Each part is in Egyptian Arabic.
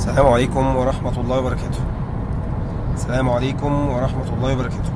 السلام عليكم ورحمة الله وبركاته السلام عليكم ورحمة الله وبركاته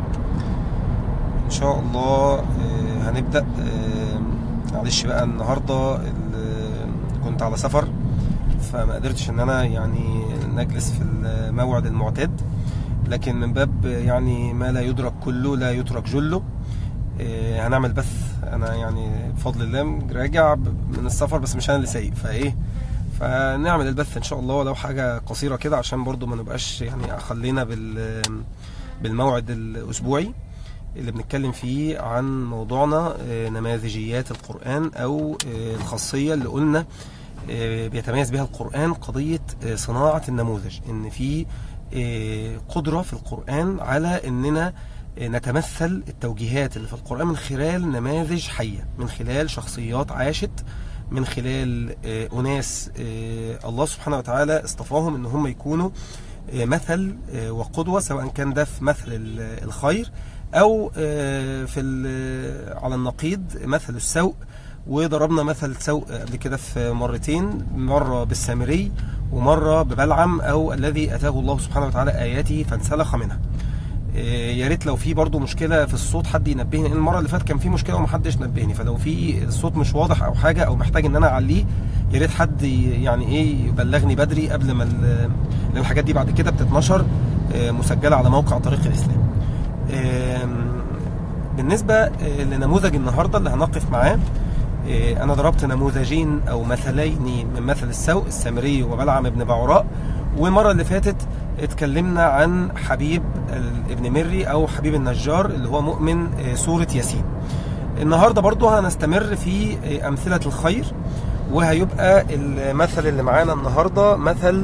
إن شاء الله آه، هنبدأ آه، معلش بقى النهاردة ال- كنت على سفر فما قدرتش إن أنا يعني نجلس في الموعد المعتاد لكن من باب يعني ما لا يدرك كله لا يترك جله آه، هنعمل بث أنا يعني بفضل الله راجع من السفر بس مش أنا اللي سايق فإيه فنعمل البث ان شاء الله ولو حاجه قصيره كده عشان برضو ما نبقاش يعني خلينا بال بالموعد الاسبوعي اللي بنتكلم فيه عن موضوعنا آه، نماذجيات القرآن أو آه، الخاصية اللي قلنا آه، بيتميز بها القرآن قضية آه، صناعة النموذج إن في آه، قدرة في القرآن على إننا آه، نتمثل التوجيهات اللي في القرآن من خلال نماذج حية من خلال شخصيات عاشت من خلال آه، أناس آه، الله سبحانه وتعالى اصطفاهم إن هم يكونوا آه، مثل آه، وقدوة سواء كان ده في مثل ال- الخير أو آه، في ال- على النقيض مثل السوء وضربنا مثل سوء قبل كده في مرتين مرة بالسامري ومرة ببلعم أو الذي أتاه الله سبحانه وتعالى آياته فانسلخ منها آه، يا ريت لو في برضو مشكله في الصوت حد ينبهني لأن المره اللي فاتت كان في مشكله ومحدش نبهني فلو في الصوت مش واضح او حاجه او محتاج ان انا اعليه يا ريت حد ي- يعني ايه يبلغني بدري قبل ما ال- لان الحاجات دي بعد كده بتتنشر آه، مسجله على موقع طريق الاسلام آم، بالنسبه آه، لنموذج النهارده اللي هنقف معاه آه، انا ضربت نموذجين او مثلين من مثل السوء السامري وبلعم بن بعوراء والمره اللي فاتت اتكلمنا عن حبيب ال- ابن مري او حبيب النجار اللي هو مؤمن آه، سوره ياسين النهارده برضو هنستمر في آه، امثله الخير وهيبقى المثل اللي معانا النهارده مثل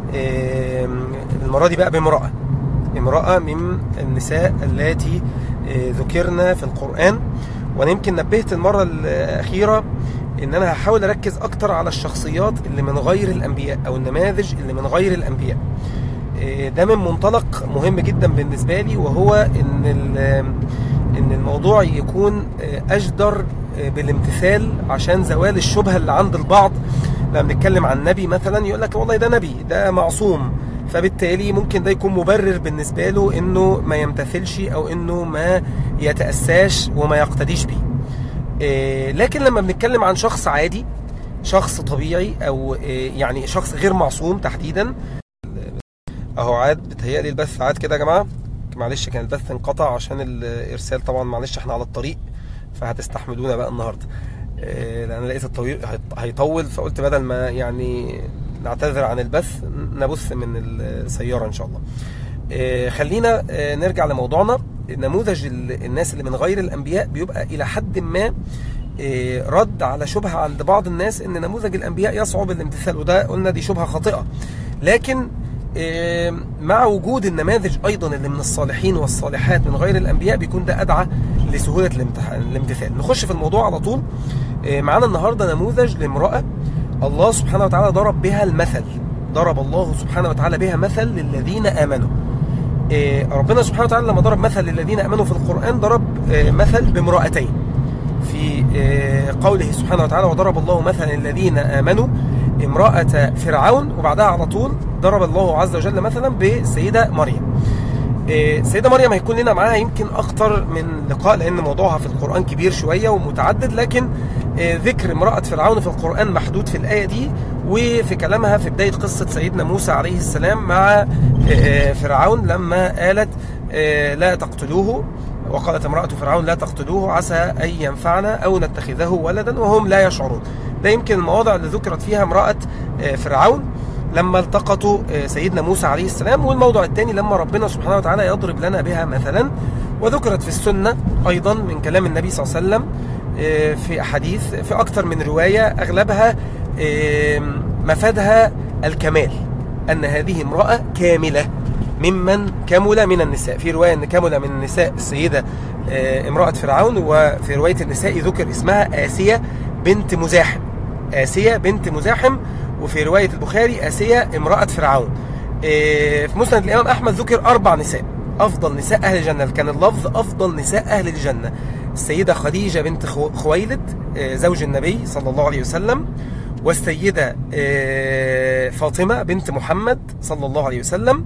آه، المره دي بقى بامراه امراه من النساء اللاتي آه، ذكرنا في القران وانا يمكن نبهت المره الاخيره ان انا هحاول اركز اكتر على الشخصيات اللي من غير الانبياء او النماذج اللي من غير الانبياء إيه، ده من منطلق مهم جدا بالنسبه لي وهو ان ال- ان الموضوع يكون آه، اجدر آه، بالامتثال عشان زوال الشبهه اللي عند البعض لما بنتكلم عن نبي مثلا يقول لك والله ده نبي ده معصوم فبالتالي ممكن ده يكون مبرر بالنسبه له انه ما يمتثلش او انه ما يتاساش وما يقتديش بيه إيه، لكن لما بنتكلم عن شخص عادي شخص طبيعي او إيه، يعني شخص غير معصوم تحديدا اهو عاد بتهيألي البث عاد كده يا جماعه معلش كان البث انقطع عشان الارسال طبعا معلش احنا على الطريق فهتستحملونا بقى النهارده إيه، لان لقيت الطويل هيط- هيطول فقلت بدل ما يعني نعتذر عن البث نبث من السياره ان شاء الله إيه، خلينا آه، نرجع لموضوعنا نموذج ال- الناس اللي من غير الانبياء بيبقى الى حد ما إيه، رد على شبهه عند بعض الناس ان نموذج الانبياء يصعب الامتثال وده قلنا دي شبهه خاطئه لكن إيه، مع وجود النماذج ايضا اللي من الصالحين والصالحات من غير الانبياء بيكون ده ادعى لسهوله الامتح- الامتثال نخش في الموضوع على طول إيه، معانا النهارده نموذج لامراه الله سبحانه وتعالى ضرب بها المثل ضرب الله سبحانه وتعالى بها مثل للذين امنوا إيه، ربنا سبحانه وتعالى لما ضرب مثل للذين امنوا في القران ضرب آه، مثل بامراتين في آه، قوله سبحانه وتعالى وضرب الله مثلا الذين امنوا امراه فرعون وبعدها على طول ضرب الله عز وجل مثلا بالسيده مريم آه، السيده مريم هيكون لنا معاها يمكن اكتر من لقاء لان موضوعها في القران كبير شويه ومتعدد لكن آه، ذكر امراه فرعون في القران محدود في الايه دي وفي كلامها في بدايه قصه سيدنا موسى عليه السلام مع آه، فرعون لما قالت آه، لا تقتلوه وقالت امرأة فرعون لا تقتلوه عسى أن ينفعنا أو نتخذه ولدا وهم لا يشعرون ده يمكن المواضع اللي ذكرت فيها امرأة آه، فرعون لما التقطوا آه، سيدنا موسى عليه السلام والموضوع الثاني لما ربنا سبحانه وتعالى يضرب لنا بها مثلا وذكرت في السنة أيضا من كلام النبي صلى الله عليه وسلم آه، في أحاديث في أكثر من رواية أغلبها آه، مفادها الكمال أن هذه امرأة كاملة ممن كمل من النساء في رواية أن كمل من النساء السيدة آه، امرأة فرعون وفي رواية النساء ذكر اسمها آسية بنت مزاحم آسية بنت مزاحم وفي رواية البخاري آسية امرأة فرعون آه، في مسند الإمام أحمد ذكر أربع نساء أفضل نساء أهل الجنة كان اللفظ أفضل نساء أهل الجنة السيدة خديجة بنت خو- خويلد آه، زوج النبي صلى الله عليه وسلم والسيدة آه، فاطمة بنت محمد صلى الله عليه وسلم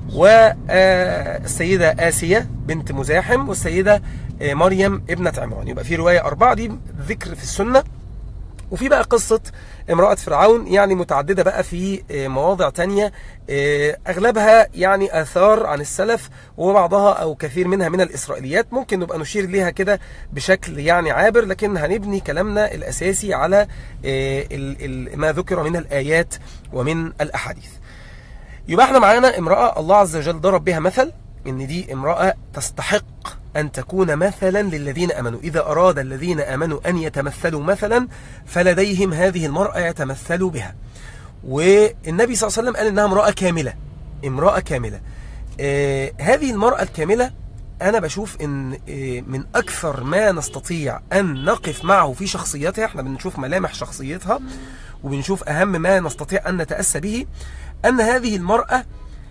والسيدة آسية بنت مزاحم والسيدة آه، مريم ابنة عمران يبقى في رواية أربعة دي ذكر في السنة وفي بقى قصة امرأة فرعون يعني متعددة بقى في آه، مواضع تانية آه، أغلبها يعني آثار عن السلف وبعضها أو كثير منها من الإسرائيليات ممكن نبقى نشير ليها كده بشكل يعني عابر لكن هنبني كلامنا الأساسي على آه، ال- ال- ما ذكر من الآيات ومن الأحاديث يبقى احنا معانا امرأة الله عز وجل ضرب بها مثل ان دي امرأة تستحق ان تكون مثلا للذين امنوا اذا اراد الذين امنوا ان يتمثلوا مثلا فلديهم هذه المرأة يتمثلوا بها والنبي صلى الله عليه وسلم قال انها امرأة كاملة امرأة كاملة آه هذه المرأة الكاملة انا بشوف ان آه من اكثر ما نستطيع ان نقف معه في شخصيتها احنا بنشوف ملامح شخصيتها وبنشوف اهم ما نستطيع ان نتأسى به ان هذه المرأة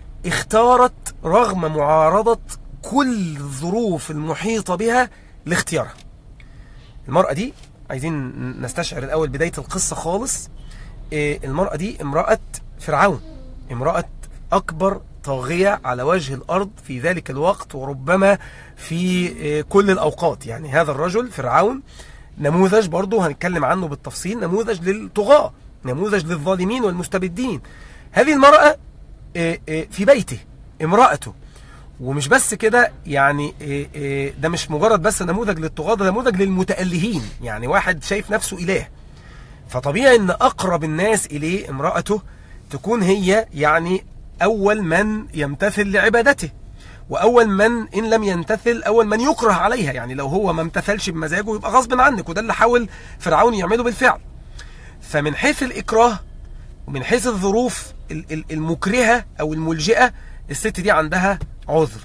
اختارت رغم معارضة كل الظروف المحيطة بها لاختيارها المرأة دي عايزين نستشعر الأول بداية القصة خالص إيه، المرأة دي امرأة فرعون امرأة أكبر طاغية على وجه الأرض في ذلك الوقت وربما في إيه، كل الأوقات يعني هذا الرجل فرعون نموذج برضه هنتكلم عنه بالتفصيل نموذج للطغاة نموذج للظالمين والمستبدين هذه المرأة إيه، إيه، في بيته امرأته ومش بس كده يعني إيه، إيه، ده مش مجرد بس نموذج للطغاة ده نموذج للمتألهين يعني واحد شايف نفسه إله فطبيعي ان اقرب الناس اليه امرأته تكون هي يعني اول من يمتثل لعبادته واول من ان لم يمتثل اول من يكره عليها يعني لو هو ما امتثلش بمزاجه يبقى غصب عنك وده اللي حاول فرعون يعمله بالفعل فمن حيث الاكراه ومن حيث الظروف ال- ال- المكرهة او الملجئة الست دي عندها عذر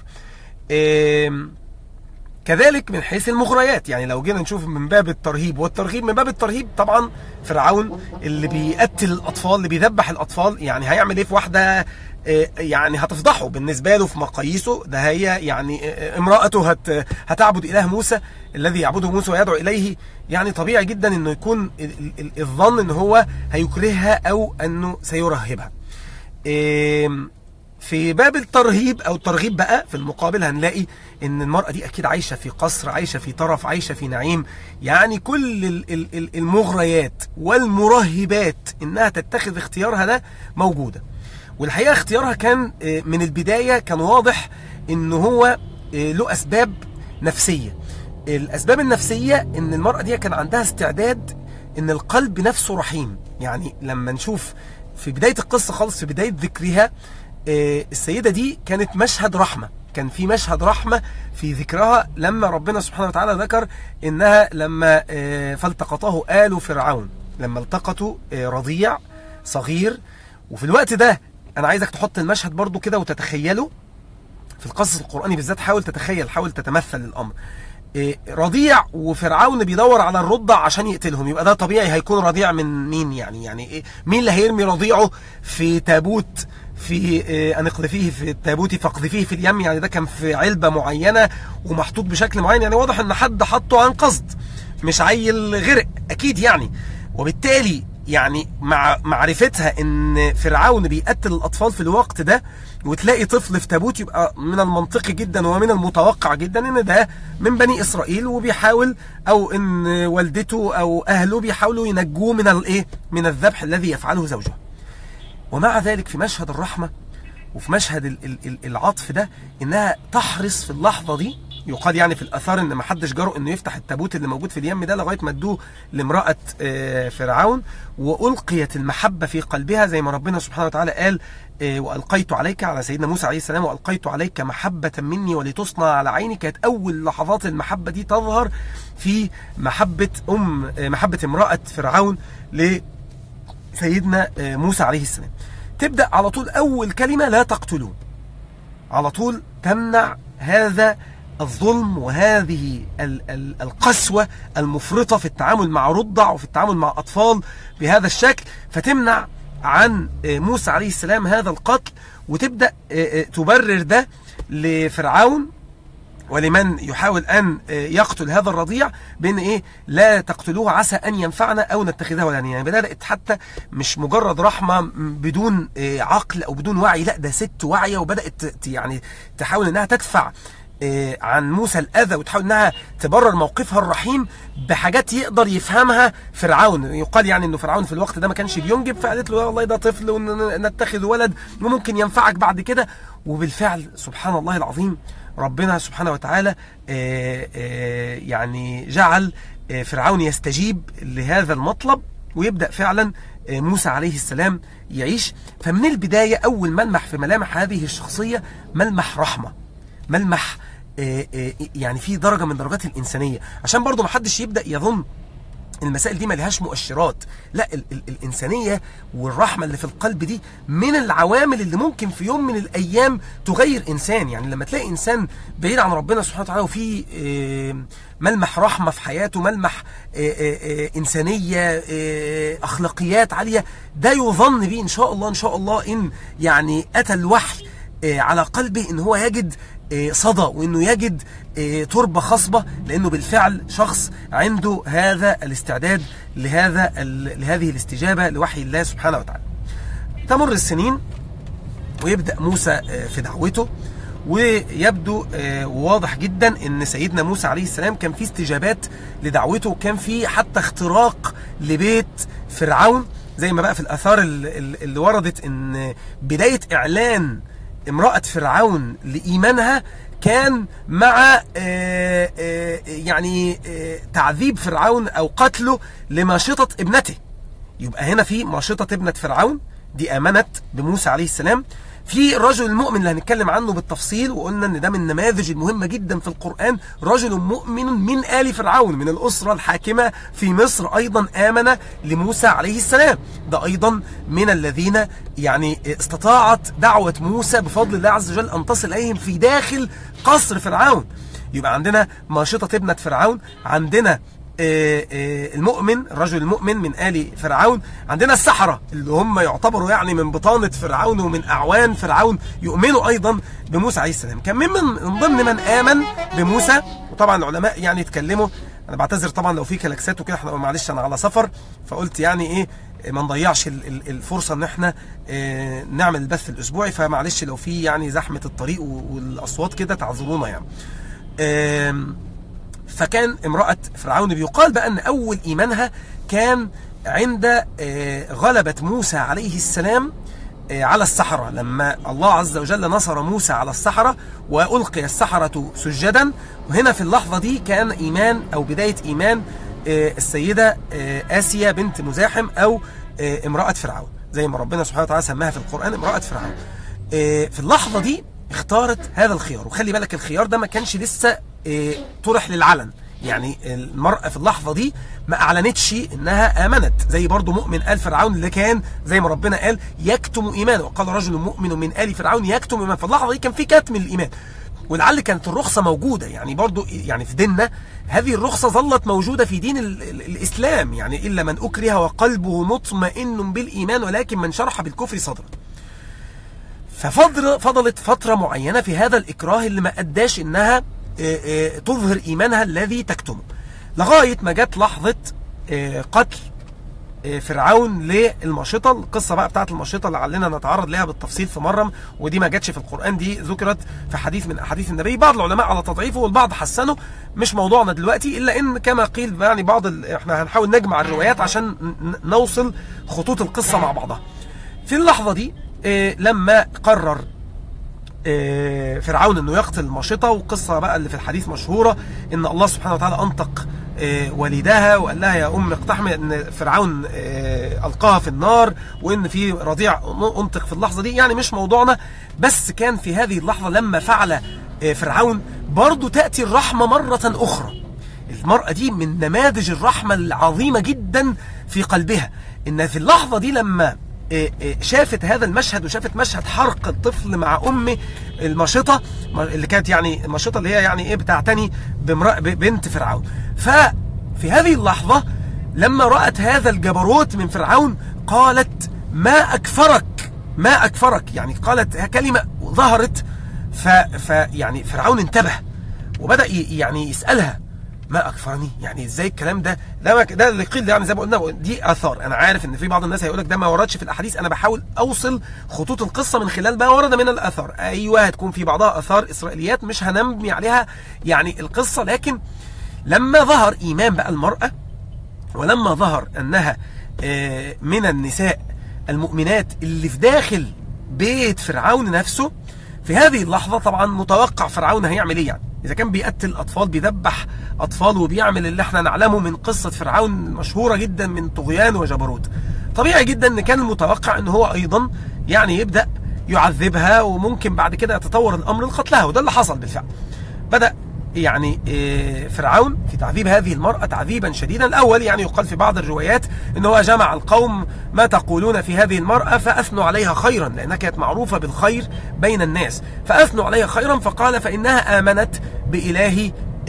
إيه كذلك من حيث المغريات يعني لو جينا نشوف من باب الترهيب والترهيب من باب الترهيب طبعا فرعون اللي بيقتل الاطفال اللي بيذبح الاطفال يعني هيعمل ايه في واحده آه، يعني هتفضحه بالنسبه له في مقاييسه ده هي يعني آه، امراته هت هتعبد اله موسى الذي يعبده موسى ويدعو اليه يعني طبيعي جدا انه يكون ال- ال- الظن ان هو هيكرهها او انه سيرهبها إيه، في باب الترهيب او الترغيب بقى في المقابل هنلاقي ان المرأة دي اكيد عايشة في قصر عايشة في طرف عايشة في نعيم يعني كل ال- ال- ال- المغريات والمرهبات انها تتخذ اختيارها ده موجودة والحقيقة اختيارها كان آه، من البداية كان واضح ان هو آه، له اسباب نفسية الاسباب النفسية ان المرأة دي كان عندها استعداد ان القلب نفسه رحيم يعني لما نشوف في بداية القصة خالص في بداية ذكرها آه، السيدة دي كانت مشهد رحمة كان في مشهد رحمة في ذكرها لما ربنا سبحانه وتعالى ذكر انها لما آه، فالتقطه آل فرعون لما التقطوا آه، رضيع صغير وفي الوقت ده انا عايزك تحط المشهد برضو كده وتتخيله في القصص القرآني بالذات حاول تتخيل حاول تتمثل الأمر إيه، رضيع وفرعون بيدور على الرضع عشان يقتلهم يبقى ده طبيعي هيكون رضيع من مين يعني يعني إيه مين اللي هيرمي رضيعه في تابوت في إيه، ان اقذفيه في التابوت فاقذفيه في اليم يعني ده كان في علبه معينه ومحطوط بشكل معين يعني واضح ان حد حطه عن قصد مش عيل غرق اكيد يعني وبالتالي يعني مع معرفتها ان فرعون بيقتل الاطفال في الوقت ده وتلاقي طفل في تابوت يبقى من المنطقي جدا ومن المتوقع جدا ان ده من بني اسرائيل وبيحاول او ان والدته او اهله بيحاولوا ينجوه من الايه من الذبح الذي يفعله زوجها ومع ذلك في مشهد الرحمه وفي مشهد ال- ال- ال- العطف ده انها تحرص في اللحظه دي يقال يعني في الاثار ان ما حدش جرؤ انه يفتح التابوت اللي موجود في اليم ده لغايه ما ادوه لامراه آه، فرعون والقيت المحبه في قلبها زي ما ربنا سبحانه وتعالى قال آه، والقيت عليك على سيدنا موسى عليه السلام والقيت عليك محبه مني ولتصنع على عيني كانت اول لحظات المحبه دي تظهر في محبه ام آه، محبه امراه فرعون ل سيدنا آه، موسى عليه السلام تبدأ على طول أول كلمة لا تقتلوه على طول تمنع هذا الظلم وهذه ال- ال- القسوة المفرطة في التعامل مع رضع وفي التعامل مع أطفال بهذا الشكل فتمنع عن آه، موسى عليه السلام هذا القتل وتبدأ آه، آه، تبرر ده لفرعون ولمن يحاول أن يقتل هذا الرضيع بأن إيه لا تقتلوه عسى أن ينفعنا أو نتخذه ولدا يعني بدأت حتى مش مجرد رحمة بدون عقل أو بدون وعي لا ده ست واعية وبدأت يعني تحاول أنها تدفع عن موسى الأذى وتحاول أنها تبرر موقفها الرحيم بحاجات يقدر يفهمها فرعون يقال يعني أنه فرعون في الوقت ده ما كانش بينجب فقالت له والله ده طفل ونتخذ ولد وممكن ينفعك بعد كده وبالفعل سبحان الله العظيم ربنا سبحانه وتعالى يعني جعل فرعون يستجيب لهذا المطلب ويبدأ فعلا موسى عليه السلام يعيش فمن البداية أول ملمح في ملامح هذه الشخصية ملمح رحمة ملمح يعني في درجة من درجات الإنسانية عشان برضو ما حدش يبدأ يظن المسائل دي ما لهاش مؤشرات لا ال ال الإنسانية والرحمة اللي في القلب دي من العوامل اللي ممكن في يوم من الأيام تغير إنسان يعني لما تلاقي إنسان بعيد عن ربنا سبحانه وتعالى وفي ملمح رحمة في حياته ملمح إنسانية أخلاقيات عالية ده يظن به إن شاء الله إن شاء الله إن يعني أتى الوحي على قلبه إن هو يجد صدى وانه يجد تربة خصبة لانه بالفعل شخص عنده هذا الاستعداد لهذا لهذه الاستجابة لوحي الله سبحانه وتعالى تمر السنين ويبدأ موسى في دعوته ويبدو واضح جدا ان سيدنا موسى عليه السلام كان في استجابات لدعوته وكان في حتى اختراق لبيت فرعون زي ما بقى في الاثار اللي وردت ان بداية اعلان امرأة فرعون لإيمانها كان مع يعني تعذيب فرعون أو قتله لماشطة ابنته يبقى هنا في ماشطة ابنة فرعون دي آمنت بموسى عليه السلام في الرجل المؤمن اللي هنتكلم عنه بالتفصيل وقلنا ان ده من النماذج المهمة جدا في القرآن رجل مؤمن من آل فرعون من الأسرة الحاكمة في مصر أيضا آمن لموسى عليه السلام ده أيضا من الذين يعني استطاعت دعوة موسى بفضل الله عز وجل أن تصل إليهم في داخل قصر فرعون يبقى عندنا ماشطة ابنة فرعون عندنا المؤمن الرجل المؤمن من آل فرعون عندنا السحرة اللي هم يعتبروا يعني من بطانة فرعون ومن أعوان فرعون يؤمنوا أيضا بموسى عليه السلام كان من من ضمن من آمن بموسى وطبعا العلماء يعني اتكلموا أنا بعتذر طبعا لو في كلاكسات وكده احنا معلش أنا على سفر فقلت يعني إيه ما نضيعش الفرصة ان احنا نعمل البث الاسبوعي فمعلش لو في يعني زحمة الطريق والاصوات كده تعذرونا يعني فكان امرأة فرعون بيقال بقى أن أول إيمانها كان عند غلبة موسى عليه السلام على السحرة لما الله عز وجل نصر موسى على السحرة وألقي السحرة سجدا وهنا في اللحظة دي كان إيمان أو بداية إيمان السيدة آسيا بنت مزاحم أو امرأة فرعون زي ما ربنا سبحانه وتعالى سماها في القرآن امرأة فرعون في اللحظة دي اختارت هذا الخيار وخلي بالك الخيار ده ما كانش لسه طرح للعلن يعني المرأة في اللحظة دي ما أعلنتش إنها آمنت زي برضو مؤمن آل فرعون اللي كان زي ما ربنا قال يكتم إيمانه وقال رجل مؤمن من آل فرعون يكتم إيمانه في اللحظة دي كان في كتم الإيمان ولعل كانت الرخصة موجودة يعني برضو يعني في ديننا هذه الرخصة ظلت موجودة في دين ال ال الإسلام يعني إلا من أكره وقلبه مطمئن بالإيمان ولكن من شرح بالكفر صدره ففضل فضلت فترة معينة في هذا الإكراه اللي ما أداش إنها تظهر إيمانها الذي تكتمه لغاية ما جت لحظة قتل فرعون للماشطة القصة بقى بتاعت الماشطة لعلنا نتعرض لها بالتفصيل في مرة ودي ما جاتش في القرآن دي ذكرت في حديث من أحاديث النبي بعض العلماء على تضعيفه والبعض حسنه مش موضوعنا دلوقتي إلا إن كما قيل يعني بعض ال... احنا هنحاول نجمع الروايات عشان نوصل خطوط القصة مع بعضها في اللحظة دي لما قرر فرعون انه يقتل ماشطة وقصة بقى اللي في الحديث مشهورة ان الله سبحانه وتعالى انطق والدها وقال لها يا ام اقتحمي ان فرعون القاها في النار وان في رضيع انطق في اللحظة دي يعني مش موضوعنا بس كان في هذه اللحظة لما فعل فرعون برضو تأتي الرحمة مرة اخرى المرأة دي من نماذج الرحمة العظيمة جدا في قلبها ان في اللحظة دي لما شافت هذا المشهد وشافت مشهد حرق الطفل مع امه الماشطه اللي كانت يعني الماشطه اللي هي يعني ايه بتعتني بنت فرعون ففي هذه اللحظه لما رات هذا الجبروت من فرعون قالت ما اكفرك ما اكفرك يعني قالت كلمه ظهرت ف, ف يعني فرعون انتبه وبدا يعني يسالها ما اكفرني يعني ازاي الكلام ده ده ده اللي قيل يعني زي ما قلنا دي اثار انا عارف ان في بعض الناس هيقول لك ده ما وردش في الاحاديث انا بحاول اوصل خطوط القصه من خلال ما ورد من الاثار ايوه هتكون في بعضها اثار اسرائيليات مش هنبني عليها يعني القصه لكن لما ظهر ايمان بقى المراه ولما ظهر انها من النساء المؤمنات اللي في داخل بيت فرعون نفسه في هذه اللحظة طبعا متوقع فرعون هيعمل ايه يعني إذا كان بيقتل أطفال بيذبح أطفال وبيعمل اللي احنا نعلمه من قصة فرعون المشهورة جدا من طغيان وجبروت طبيعي جدا ان كان المتوقع ان هو ايضا يعني يبدأ يعذبها وممكن بعد كده يتطور الامر لقتلها وده اللي حصل بالفعل بدأ يعني فرعون في تعذيب هذه المرأة تعذيبا شديدا الأول يعني يقال في بعض الروايات أنه هو جمع القوم ما تقولون في هذه المرأة فأثنوا عليها خيرا لأنها كانت معروفة بالخير بين الناس فأثنوا عليها خيرا فقال فإنها آمنت بإله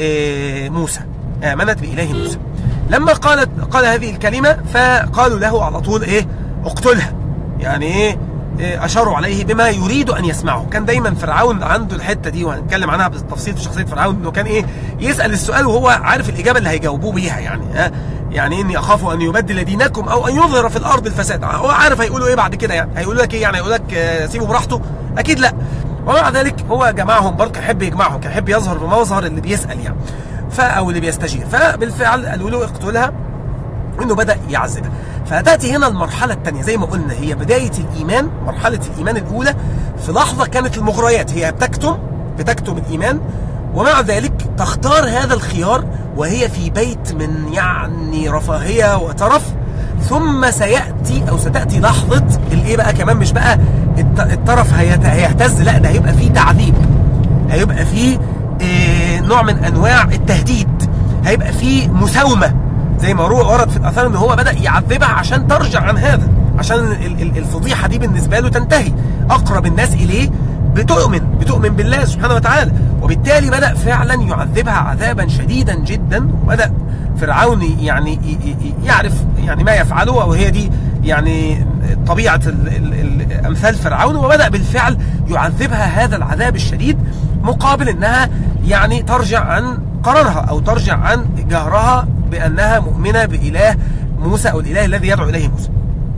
موسى آمنت بإله موسى لما قالت قال هذه الكلمة فقالوا له على طول إيه اقتلها يعني إيه أشاروا عليه بما يريد أن يسمعه كان دايما فرعون عنده الحتة دي وهنتكلم عنها بالتفصيل في شخصية فرعون أنه كان إيه يسأل السؤال وهو عارف الإجابة اللي هيجاوبوه بيها يعني ها يعني إني أخاف أن يبدل دينكم أو أن يظهر في الأرض الفساد هو عارف هيقولوا إيه بعد كده يعني هيقولوا لك إيه يعني هيقول لك سيبه براحته أكيد لا ومع ذلك هو جمعهم برضه كان يحب يجمعهم كان يحب يظهر بمظهر اللي بيسأل يعني أو اللي بيستجير فبالفعل قالوا له اقتلها انه بدا يعذبها فتاتي هنا المرحله الثانيه زي ما قلنا هي بدايه الايمان مرحله الايمان الاولى في لحظه كانت المغريات هي بتكتم بتكتم الايمان ومع ذلك تختار هذا الخيار وهي في بيت من يعني رفاهيه وترف ثم سياتي او ستاتي لحظه الايه بقى كمان مش بقى الترف هيهتز لا ده هيبقى فيه تعذيب هيبقى فيه إيه نوع من انواع التهديد هيبقى فيه مساومه زي ما ورد في الاثار ان هو بدا يعذبها عشان ترجع عن هذا عشان الفضيحه دي بالنسبه له تنتهي اقرب الناس اليه بتؤمن بتؤمن بالله سبحانه وتعالى وبالتالي بدا فعلا يعذبها عذابا شديدا جدا وبدا فرعون يعني يعرف يعني ما يفعله وهي دي يعني طبيعه امثال فرعون وبدا بالفعل يعذبها هذا العذاب الشديد مقابل انها يعني ترجع عن قرارها او ترجع عن جهرها بانها مؤمنه باله موسى او الاله الذي يدعو اليه موسى.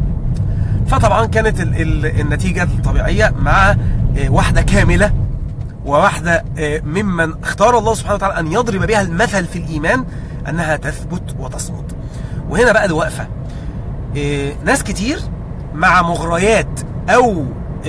فطبعا كانت ال ال النتيجه الطبيعيه مع واحده كامله وواحده ممن اختار الله سبحانه وتعالى ان يضرب بها المثل في الايمان انها تثبت وتصمد. وهنا بقى الوقفه. ناس كتير مع مغريات او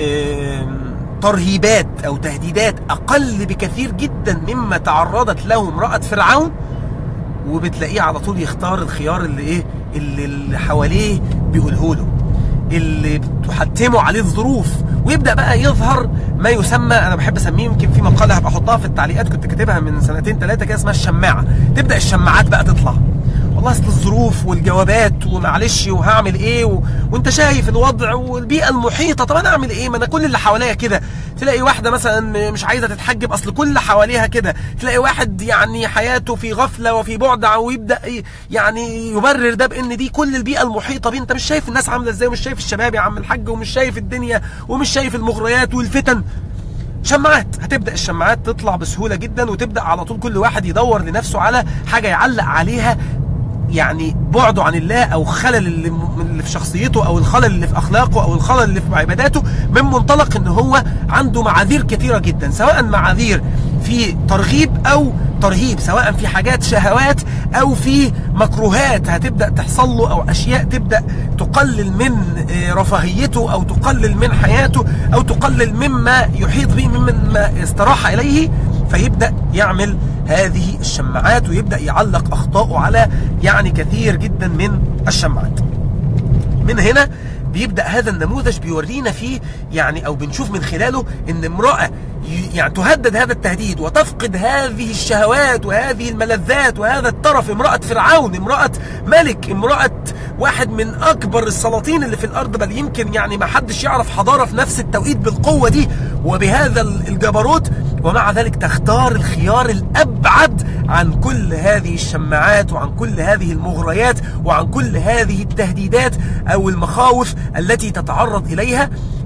ترهيبات او تهديدات اقل بكثير جدا مما تعرضت له امراه فرعون وبتلاقيه على طول يختار الخيار اللي ايه اللي, اللي حواليه بيقوله له اللي بتحتمه عليه الظروف ويبدا بقى يظهر ما يسمى انا بحب اسميه يمكن في مقاله هبقى احطها في التعليقات كنت كاتبها من سنتين ثلاثه كده اسمها الشماعه تبدا الشماعات بقى تطلع والله اصل الظروف والجوابات ومعلش وهعمل ايه و... وانت شايف الوضع والبيئه المحيطه طب انا اعمل ايه ما انا كل اللي حواليا كده تلاقي واحده مثلا مش عايزه تتحجب اصل كل اللي حواليها كده تلاقي واحد يعني حياته في غفله وفي بعد ويبدا يعني يبرر ده بان دي كل البيئه المحيطه بيه انت مش شايف الناس عامله ازاي ومش شايف الشباب يا عم الحاج ومش شايف الدنيا ومش شايف المغريات والفتن شماعات هتبدا الشماعات تطلع بسهوله جدا وتبدا على طول كل واحد يدور لنفسه على حاجه يعلق عليها يعني بعده عن الله او خلل اللي, اللي في شخصيته او الخلل اللي في اخلاقه او الخلل اللي في عباداته من منطلق ان هو عنده معاذير كثيره جدا سواء معاذير في ترغيب او ترهيب سواء في حاجات شهوات او في مكروهات هتبدا تحصل له او اشياء تبدا تقلل من رفاهيته او تقلل من حياته او تقلل مما يحيط به مما استراح اليه فيبدا يعمل هذه الشماعات ويبدا يعلق اخطائه على يعني كثير جدا من الشماعات. من هنا بيبدا هذا النموذج بيورينا فيه يعني او بنشوف من خلاله ان امراه يعني تهدد هذا التهديد وتفقد هذه الشهوات وهذه الملذات وهذا الترف امراه فرعون امراه ملك امراه واحد من اكبر السلاطين اللي في الارض بل يمكن يعني ما حدش يعرف حضاره في نفس التوقيت بالقوه دي وبهذا الجبروت ومع ذلك تختار الخيار الابعد عن كل هذه الشماعات وعن كل هذه المغريات وعن كل هذه التهديدات او المخاوف التي تتعرض اليها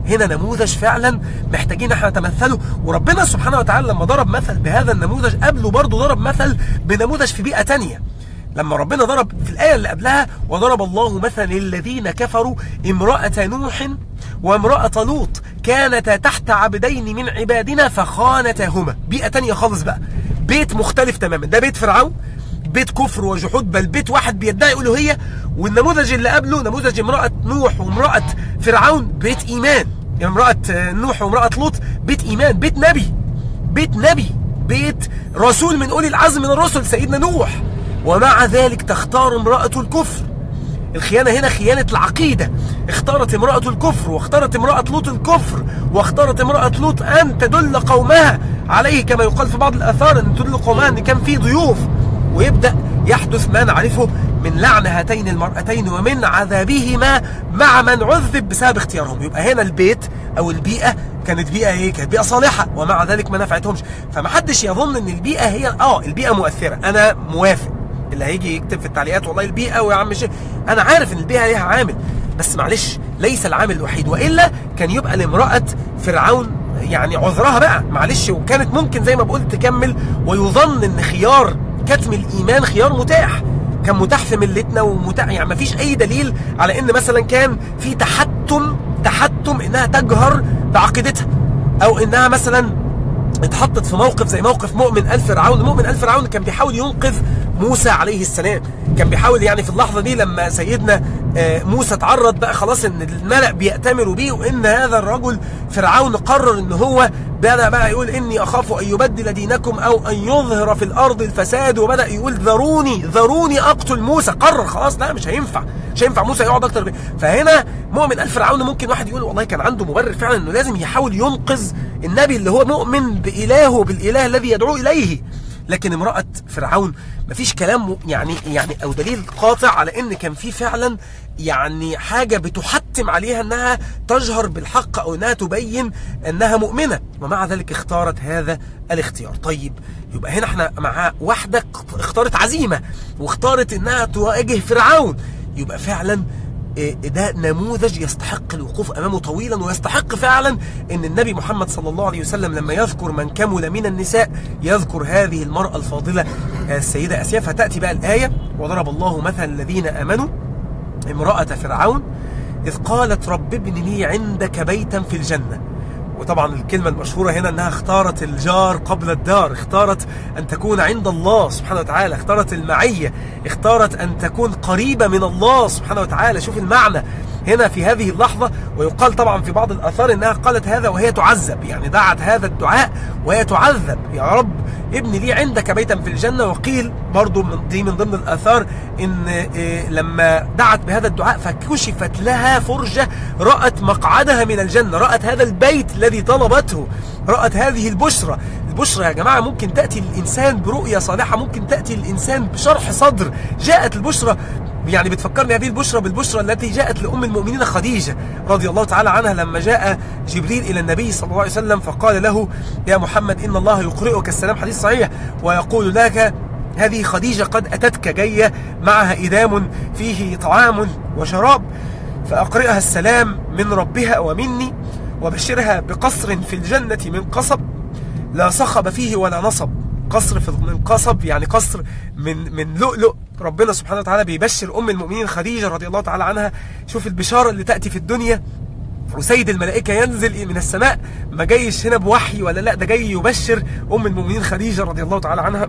هنا نموذج فعلا محتاجين احنا نتمثله وربنا سبحانه وتعالى لما ضرب مثل بهذا النموذج قبله برضه ضرب مثل بنموذج في بيئة تانية لما ربنا ضرب في الآية اللي قبلها وضرب الله مثلا للذين كفروا امرأة نوح وامرأة لوط كانتا تحت عبدين من عبادنا فخانتاهما بيئة تانية خالص بقى بيت مختلف تماما ده بيت فرعون بيت كفر وجحود بل بيت واحد بيدعي ألوهية والنموذج اللي قبله نموذج امرأة نوح وامرأة فرعون بيت إيمان يعني امرأة نوح وامرأة لوط بيت إيمان بيت نبي بيت نبي بيت رسول من أولي العزم من الرسل سيدنا نوح ومع ذلك تختار امرأة الكفر الخيانة هنا خيانة العقيدة اختارت امرأة الكفر واختارت امرأة لوط الكفر واختارت امرأة لوط أن تدل قومها عليه كما يقال في بعض الآثار أن تدل قومها أن كان في ضيوف ويبدأ يحدث ما نعرفه من لعن هاتين المرأتين ومن عذابهما مع من عذب بسبب اختيارهم يبقى هنا البيت أو البيئة كانت بيئة ايه كانت بيئة صالحة ومع ذلك ما نفعتهمش فمحدش يظن ان البيئة هي اه البيئة مؤثرة انا موافق اللي هيجي يكتب في التعليقات والله البيئة ويا عم شيء انا عارف ان البيئة ليها عامل بس معلش ليس العامل الوحيد والا كان يبقى لامرأة فرعون يعني عذرها بقى معلش وكانت ممكن زي ما بقول تكمل ويظن ان خيار كتم الايمان خيار متاح كان متاح في ملتنا ومتاح يعني ما فيش اي دليل على ان مثلا كان في تحتم تحتم انها تجهر بعقيدتها او انها مثلا اتحطت في موقف زي موقف مؤمن ال فرعون مؤمن ال فرعون كان بيحاول ينقذ موسى عليه السلام كان بيحاول يعني في اللحظه دي لما سيدنا موسى اتعرض بقى خلاص ان الملأ بيأتمروا بيه وان هذا الرجل فرعون قرر ان هو بدأ بقى يقول اني اخاف ان يبدل دينكم او ان يظهر في الارض الفساد وبدأ يقول ذروني ذروني اقتل موسى قرر خلاص لا مش هينفع مش هينفع موسى يقعد اكتر بيه. فهنا مؤمن ال فرعون ممكن واحد يقول والله كان عنده مبرر فعلا انه لازم يحاول ينقذ النبي اللي هو مؤمن بإلهه بالإله الذي يدعو إليه لكن امرأة فرعون مفيش كلام يعني يعني أو دليل قاطع على إن كان في فعلا يعني حاجة بتحتم عليها أنها تجهر بالحق أو أنها تبين أنها مؤمنة ومع ذلك اختارت هذا الاختيار طيب يبقى هنا احنا مع واحدة اختارت عزيمة واختارت أنها تواجه فرعون يبقى فعلا ده نموذج يستحق الوقوف أمامه طويلا ويستحق فعلا أن النبي محمد صلى الله عليه وسلم لما يذكر من كمل من النساء يذكر هذه المرأة الفاضلة السيدة أسيا فتأتي بقى الآية وضرب الله مثل الذين آمنوا امرأة فرعون إذ قالت رب ابن لي عندك بيتا في الجنة وطبعا الكلمة المشهورة هنا أنها اختارت الجار قبل الدار اختارت أن تكون عند الله سبحانه وتعالى اختارت المعية اختارت أن تكون قريبة من الله سبحانه وتعالى شوف المعنى هنا في هذه اللحظة ويقال طبعا في بعض الآثار أنها قالت هذا وهي تعذب يعني دعت هذا الدعاء وهي تعذب يا رب ابن لي عندك بيتا في الجنة وقيل برضو من دي من ضمن الآثار إن إيه لما دعت بهذا الدعاء فكشفت لها فرجة رأت مقعدها من الجنة رأت هذا البيت الذي طلبته رأت هذه البشرة البشرة يا جماعة ممكن تأتي الإنسان برؤية صالحة ممكن تأتي الإنسان بشرح صدر جاءت البشرة يعني بتفكرني هذه البشرى بالبشرى التي جاءت لأم المؤمنين خديجة رضي الله تعالى عنها لما جاء جبريل إلى النبي صلى الله عليه وسلم فقال له يا محمد إن الله يقرئك السلام حديث صحيح ويقول لك هذه خديجة قد أتتك جاية معها إدام فيه طعام وشراب فأقرئها السلام من ربها ومني وبشرها بقصر في الجنة من قصب لا صخب فيه ولا نصب قصر من قصب يعني قصر من من لؤلؤ ربنا سبحانه وتعالى بيبشر ام المؤمنين خديجه رضي الله تعالى عنها شوف البشاره اللي تاتي في الدنيا وسيد الملائكه ينزل من السماء ما جايش هنا بوحي ولا لا ده جاي يبشر ام المؤمنين خديجه رضي الله تعالى عنها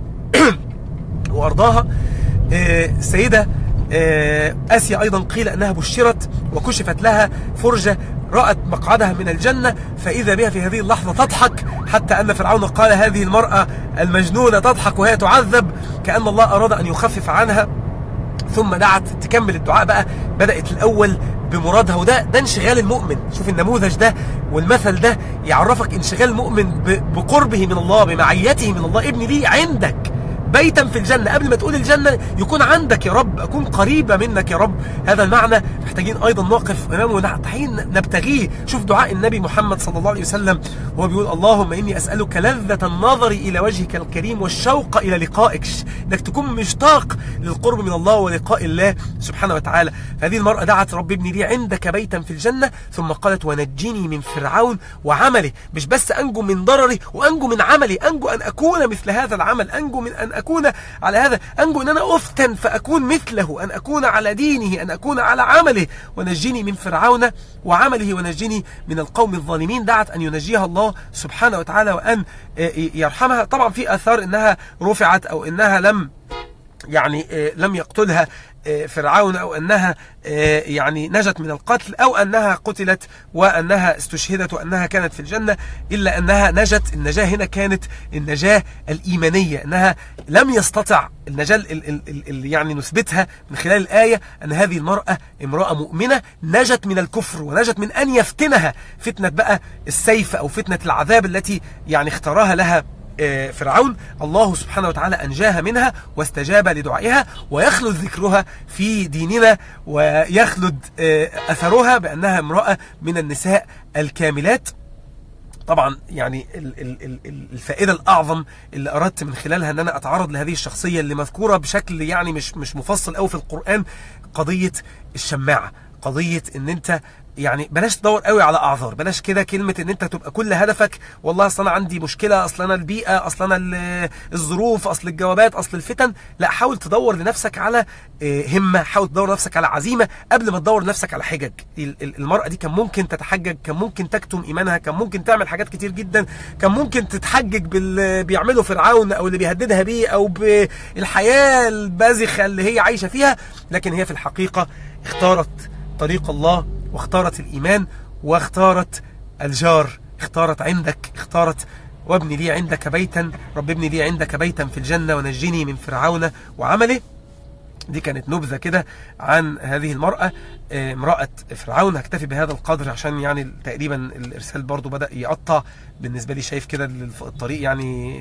وارضاها السيده آسيا أيضا قيل أنها بشرت وكشفت لها فرجة رأت مقعدها من الجنة فإذا بها في هذه اللحظة تضحك حتى أن فرعون قال هذه المرأة المجنونة تضحك وهي تعذب كأن الله أراد أن يخفف عنها ثم دعت تكمل الدعاء بقى بدأت الأول بمرادها وده ده انشغال المؤمن شوف النموذج ده والمثل ده يعرفك انشغال المؤمن بقربه من الله بمعيته من الله ابني لي عندك بيتا في الجنة قبل ما تقول الجنة يكون عندك يا رب أكون قريبة منك يا رب هذا المعنى محتاجين ايضا نقف امامه محتاجين نبتغيه شوف دعاء النبي محمد صلى الله عليه وسلم وهو بيقول اللهم اني اسالك لذة النظر الى وجهك الكريم والشوق الى لقائك انك تكون مشتاق للقرب من الله ولقاء الله سبحانه وتعالى فهذه المرأة دعت رب ابني لي عندك بيتا في الجنة ثم قالت ونجني من فرعون وعمله مش بس انجو من ضرري وانجو من عملي انجو ان اكون مثل هذا العمل انجو من ان اكون على هذا انجو ان انا افتن فاكون مثله ان اكون على دينه ان اكون على عمله ونجني من فرعون وعمله ونجني من القوم الظالمين دعت ان ينجيها الله سبحانه وتعالى وان يرحمها طبعا في اثار انها رفعت او انها لم يعني لم يقتلها فرعون أو أنها يعني نجت من القتل أو أنها قتلت وأنها استشهدت وأنها كانت في الجنة إلا أنها نجت النجاة هنا كانت النجاة الإيمانية أنها لم يستطع النجاة اللي يعني نثبتها من خلال الآية أن هذه المرأة امرأة مؤمنة نجت من الكفر ونجت من أن يفتنها فتنة بقى السيف أو فتنة العذاب التي يعني اختارها لها فرعون الله سبحانه وتعالى أنجاها منها واستجاب لدعائها ويخلد ذكرها في ديننا ويخلد أثرها بأنها امرأة من النساء الكاملات طبعا يعني الفائدة الأعظم اللي أردت من خلالها أن أنا أتعرض لهذه الشخصية اللي مذكورة بشكل يعني مش مش مفصل أو في القرآن قضية الشماعة قضية ان انت يعني بلاش تدور قوي على اعذار بلاش كده كلمه ان انت تبقى كل هدفك والله اصل انا عندي مشكله اصل انا البيئه اصل انا الظروف اصل الجوابات اصل الفتن لا حاول تدور لنفسك على همه حاول تدور لنفسك على عزيمه قبل ما تدور لنفسك على حجج المراه دي كان ممكن تتحجج كان ممكن تكتم ايمانها كان ممكن تعمل حاجات كتير جدا كان ممكن تتحجج باللي بيعمله فرعون او اللي بيهددها بيه او بالحياه الباذخه اللي هي عايشه فيها لكن هي في الحقيقه اختارت طريق الله واختارت الإيمان واختارت الجار اختارت عندك اختارت وابني لي عندك بيتا رب ابني لي عندك بيتا في الجنة ونجني من فرعون وعمله دي كانت نبذة كده عن هذه المرأة امرأة فرعون هكتفي بهذا القدر عشان يعني تقريبا الإرسال برضو بدأ يقطع بالنسبة لي شايف كده الطريق يعني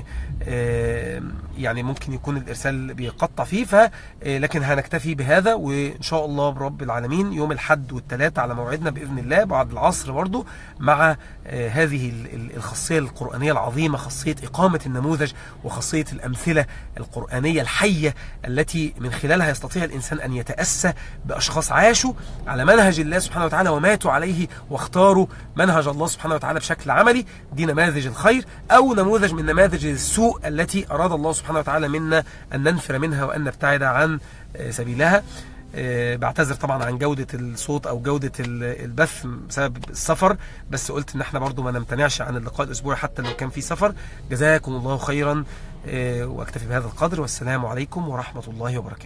يعني ممكن يكون الإرسال بيقطع فيه ف لكن هنكتفي بهذا وإن شاء الله برب العالمين يوم الحد والثلاث على موعدنا بإذن الله بعد العصر برضو مع هذه الخاصية القرآنية العظيمة خاصية إقامة النموذج وخاصية الأمثلة القرآنية الحية التي من خلالها يستطيع الإنسان أن يتأسى بأشخاص عاشوا على منهج الله سبحانه وتعالى وماتوا عليه واختاروا منهج الله سبحانه وتعالى بشكل عملي دي نماذج الخير أو نموذج من نماذج السوء التي أراد الله سبحانه وتعالى منا أن ننفر منها وأن نبتعد عن سبيلها بعتذر طبعا عن جودة الصوت او جودة البث بسبب السفر بس قلت ان احنا برضو ما نمتنعش عن اللقاء الاسبوعي حتى لو كان في سفر جزاكم الله خيرا واكتفي بهذا القدر والسلام عليكم ورحمة الله وبركاته